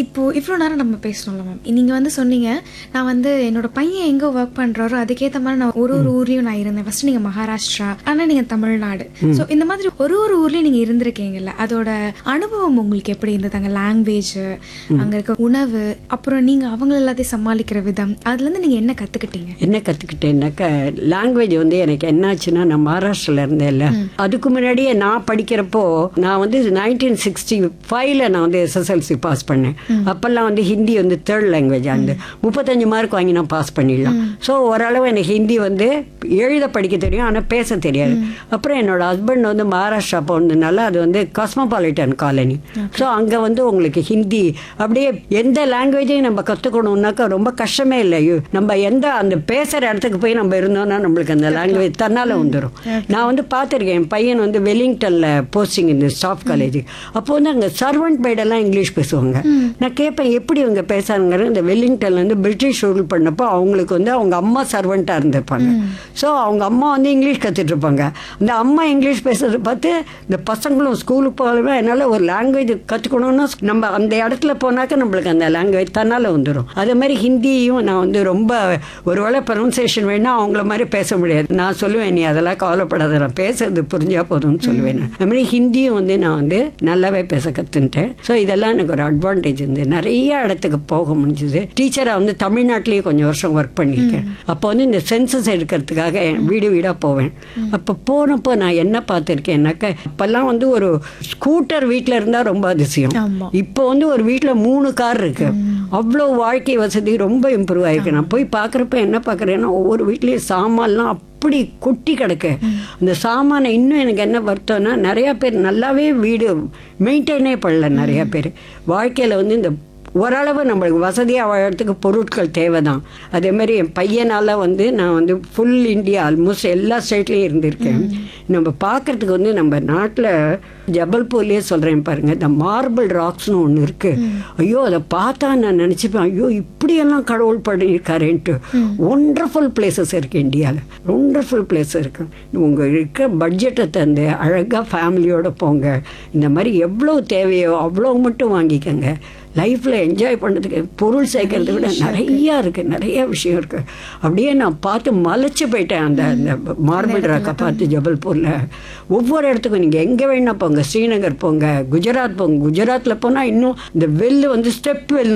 இப்போ இவ்வளோ நேரம் நம்ம பேசணும்ல மேம் நீங்கள் வந்து சொன்னீங்க நான் வந்து என்னோட பையன் எங்கே ஒர்க் பண்ணுறாரோ அதுக்கேற்ற மாதிரி நான் ஒரு ஒரு ஊர்லேயும் நான் இருந்தேன் ஃபர்ஸ்ட் நீங்கள் மகாராஷ்டிரா ஆனால் நீங்கள் தமிழ்நாடு ஸோ இந்த மாதிரி ஒரு ஒரு ஊர்லேயும் நீங்கள் இருந்திருக்கீங்கல்ல அதோட அனுபவம் உங்களுக்கு எப்படி இருந்தது அங்கே லாங்குவேஜ் அங்கே இருக்க உணவு அப்புறம் நீங்கள் அவங்கள எல்லாத்தையும் சமாளிக்கிற விதம் அதுலேருந்து நீங்கள் என்ன கற்றுக்கிட்டீங்க என்ன கற்றுக்கிட்டேன்னாக்கா லாங்குவேஜ் வந்து எனக்கு என்னாச்சுன்னா நான் மகாராஷ்டிரில் இருந்தேன்ல அதுக்கு முன்னாடியே நான் படிக்கிறப்போ நான் வந்து நைன்டீன் சிக்ஸ்டி ஃபைவ்ல நான் வந்து எஸ்எஸ்எல்சி பாஸ் பண்ணேன் அப்போல்லாம் வந்து ஹிந்தி வந்து தேர்ட் லாங்குவேஜ் அந்த முப்பத்தஞ்சு மார்க் வாங்கி நான் பாஸ் பண்ணிடலாம் ஸோ ஓரளவு எனக்கு ஹிந்தி வந்து எழுத படிக்க தெரியும் ஆனால் பேச தெரியாது அப்புறம் என்னோட ஹஸ்பண்ட் வந்து மகாராஷ்டிரா போனதுனால அது வந்து காஸ்மோபாலிட்டன் காலனி ஸோ அங்கே வந்து உங்களுக்கு ஹிந்தி அப்படியே எந்த லாங்குவேஜையும் நம்ம கற்றுக்கணுன்னாக்கா ரொம்ப கஷ்டமே இல்லை ஐயோ, நம்ம எந்த அந்த பேசுகிற இடத்துக்கு போய் நம்ம இருந்தோம்னா நம்மளுக்கு அந்த லாங்குவேஜ் தன்னால் வந்துடும் நான் வந்து பார்த்துருக்கேன் என் பையன் வந்து வெலிங்டனில் போஸ்டிங் இந்த ஸ்டாஃப் காலேஜ் அப்போ வந்து அங்கே சர்வெண்ட் பேடெல்லாம் இங்கிலீஷ் பேசுவாங்க நான் கேட்பேன் எப்படி இவங்க பேசுறாங்க இந்த வெலிங்டன்ல இருந்து பிரிட்டிஷ் ரூல் பண்ணப்போ அவங்களுக்கு வந்து அவங்க அம்மா சர்வெண்ட்டாக இருந்திருப்பாங்க ஸோ அவங்க அம்மா வந்து இங்கிலீஷ் கற்றுட்டு இருப்பாங்க அந்த அம்மா இங்கிலீஷ் பேசுறத பார்த்து இந்த பசங்களும் ஸ்கூலுக்கு போகவே என்னால் ஒரு லாங்குவேஜ் கற்றுக்கணும்னா நம்ம அந்த இடத்துல போனாக்க நம்மளுக்கு அந்த லாங்குவேஜ் தன்னால் வந்துடும் அதே மாதிரி ஹிந்தியும் நான் வந்து ரொம்ப ஒருவேளை ப்ரொனன்சியேஷன் வேணா அவங்கள மாதிரி பேச முடியாது நான் சொல்லுவேன் நீ அதெல்லாம் கவலைப்படாத நான் பேசுறது புரிஞ்சா போதும்னு சொல்லுவேன் நான் அது மாதிரி ஹிந்தியும் வந்து நான் வந்து நல்லாவே பேச கற்றுன்ட்டேன் ஸோ இதெல்லாம் எனக்கு ஒரு அட்வான்டேஜ் இருந்து நிறைய இடத்துக்கு போக முடிஞ்சுது டீச்சராக வந்து தமிழ்நாட்டிலேயே கொஞ்சம் வருஷம் ஒர்க் பண்ணியிருக்கேன் அப்போ வந்து இந்த சென்சஸ் எடுக்கிறதுக்காக என் வீடு வீடாக போவேன் அப்போ போனப்போ நான் என்ன பார்த்துருக்கேன்னாக்கா அப்போல்லாம் வந்து ஒரு ஸ்கூட்டர் வீட்டில் இருந்தால் ரொம்ப அதிசயம் ஆமா. இப்போ வந்து ஒரு வீட்டில் மூணு கார் இருக்கு அவ்வளோ வாழ்க்கை வசதி ரொம்ப இம்ப்ரூவ் ஆயிருக்கு நான் போய் பார்க்குறப்ப என்ன பார்க்குறேன்னா ஒவ்வொரு வீட்லேயும் சாமான்லாம் அப்படி கொட்டி கிடக்கு அந்த சாமானை இன்னும் எனக்கு என்ன வருத்தம்னா நிறையா பேர் நல்லாவே வீடு மெயின்டைனே பண்ணல நிறையா பேர் வாழ்க்கையில் வந்து இந்த ஓரளவு நம்மளுக்கு வசதியாக வாழறதுக்கு பொருட்கள் தேவை தான் அதே மாதிரி என் பையனால் வந்து நான் வந்து ஃபுல் இந்தியா ஆல்மோஸ்ட் எல்லா ஸ்டேட்லேயும் இருந்திருக்கேன் நம்ம பார்க்கறதுக்கு வந்து நம்ம நாட்டில் ஜபல்பூர்லேயே சொல்கிறேன் பாருங்க இந்த மார்பிள் ராக்ஸ்னு ஒன்று இருக்குது ஐயோ அதை பார்த்தா நான் நினச்சிப்பேன் ஐயோ இப்படியெல்லாம் கடவுள் பண்ணியிருக்காருன்ட்டு ஒண்டர்ஃபுல் பிளேசஸ் இருக்குது இந்தியாவில் ஒண்டர்ஃபுல் பிளேஸ் இருக்கு உங்கள் இருக்க பட்ஜெட்டை தந்து அழகாக ஃபேமிலியோடு போங்க இந்த மாதிரி எவ்வளோ தேவையோ அவ்வளோ மட்டும் வாங்கிக்கோங்க லைஃப்பில் என்ஜாய் பண்ணுறதுக்கு பொருள் சேர்க்கறத விட நிறையா இருக்குது நிறைய விஷயம் இருக்குது அப்படியே நான் பார்த்து மலைச்சு போயிட்டேன் அந்த அந்த மார்பிள் ராக்கை பார்த்து ஜபல்பூரில் ஒவ்வொரு இடத்துக்கும் நீங்கள் எங்கே வேணா போங்க ஸ்ரீநகர் போங்க குஜராத் போங்க குஜராத்தில் போனால் இன்னும் இந்த வெல் வந்து ஸ்டெப் வெல்